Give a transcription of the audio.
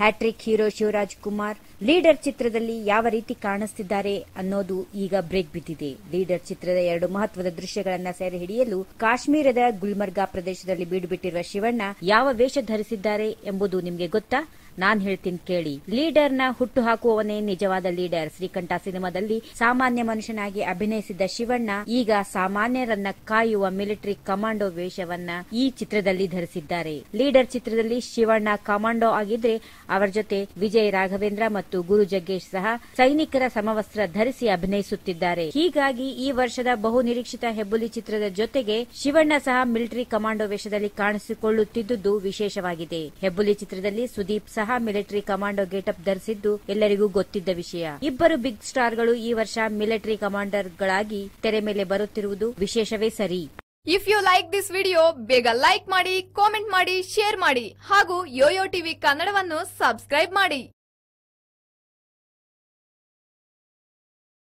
hat trick hero Shivaraj Kumar leader ಚಿತ್ರದಲ್ಲಿ ಯಾವ ರೀತಿ ಕಾಣಿಸ್ತಿದ್ದಾರೆ ಅನ್ನೋದು ಈಗ ಬ್ರೇಕ್ ಬಿದ್ದಿದೆ ಲೀಡರ್ ಚಿತ್ರದ ಎರಡು ಮಹತ್ವದ ದೃಶ್ಯಗಳನ್ನ ಸೆರೆ ಹಿಡಿಯಲು ಕಾಶ್ಮೀರದ ಗುಲ್ಮರ್ಗಾ ಪ್ರದೇಶದಲ್ಲಿ ಬೀಡುಬಿಟ್ಟಿರುವ ಶಿವಣ್ಣ ಯಾವ ವೇಷ ಧರಿಸಿದ್ದಾರೆ ಎಂಬುದು ನಿಮಗೆ ಗೊತ್ತಾ ನಾನ್ ಹೇಳ್ತೀನಿ ಕೇಳಿ ಲೀಡರ್ ನ ಹುಟ್ಟು ಹಾಕುವವನೇ ನಿಜವಾದ ಲೀಡರ್ ಶ್ರೀಕಂಠ ಸಿನಿಮಾದಲ್ಲಿ ಸಾಮಾನ್ಯ ಮನುಷ್ಯನಾಗಿ ಅಭಿನಯಿಸಿದ್ದ ಶಿವಣ್ಣ ಈಗ ಸಾಮಾನ್ಯರನ್ನ ಕಾಯುವ ಮಿಲಿಟರಿ ಕಮಾಂಡೋ ವೇಷವನ್ನ ಈ ಚಿತ್ರದಲ್ಲಿ ಧರಿಸಿದ್ದಾರೆ ಲೀಡರ್ ಚಿತ್ರದಲ್ಲಿ ಶಿವಣ್ಣ ಕಮಾಂಡೋ ಆಗಿದ್ರೆ ಅವರ ಜೊತೆ ವಿಜಯ್ ರಾಘವೇಂದ್ರ ಮತ್ತು ಗುರು ಜಗ್ಗೇಶ್ ಸಹ ಸೈನಿಕರ ಸಮವಸ್ತ್ರ ಧರಿಸಿ ಅಭಿನಯಿಸುತ್ತಿದ್ದಾರೆ ಹೀಗಾಗಿ ಈ ವರ್ಷದ ಬಹು ನಿರೀಕ್ಷಿತ ಹೆಬ್ಬುಲಿ ಚಿತ್ರದ ಜೊತೆಗೆ ಶಿವಣ್ಣ ಸಹ ಮಿಲಿಟರಿ ಕಮಾಂಡೋ ವೇಷದಲ್ಲಿ ಕಾಣಿಸಿಕೊಳ್ಳುತ್ತಿದ್ದುದು ವಿಶೇಷವಾಗಿದೆ ಹೆಬ್ಬುಲಿ ಚಿತ್ರದಲ್ಲಿ ಸುದೀಪ್ ಸಹ ಮಿಲಿಟರಿ ಕಮಾಂಡೋ ಗೇಟಪ್ ಧರಿಸಿದ್ದು ಎಲ್ಲರಿಗೂ ಗೊತ್ತಿದ್ದ ವಿಷಯ ಇಬ್ಬರು ಬಿಗ್ ಸ್ಟಾರ್ಗಳು ಈ ವರ್ಷ ಮಿಲಿಟರಿ ಕಮಾಂಡರ್ಗಳಾಗಿ ತೆರೆ ಮೇಲೆ ಬರುತ್ತಿರುವುದು ವಿಶೇಷವೇ ಸರಿ if you like this video ಬೇಗ ಲೈಕ್ ಮಾಡಿ ಕಾಮೆಂಟ್ ಮಾಡಿ ಶೇರ್ ಮಾಡಿ ಹಾಗೂ ಯೋಯೋ ಟಿವಿ ಕನ್ನಡವನ್ನು ಸಬ್ಸ್ಕ್ರೈಬ್ ಮಾಡಿ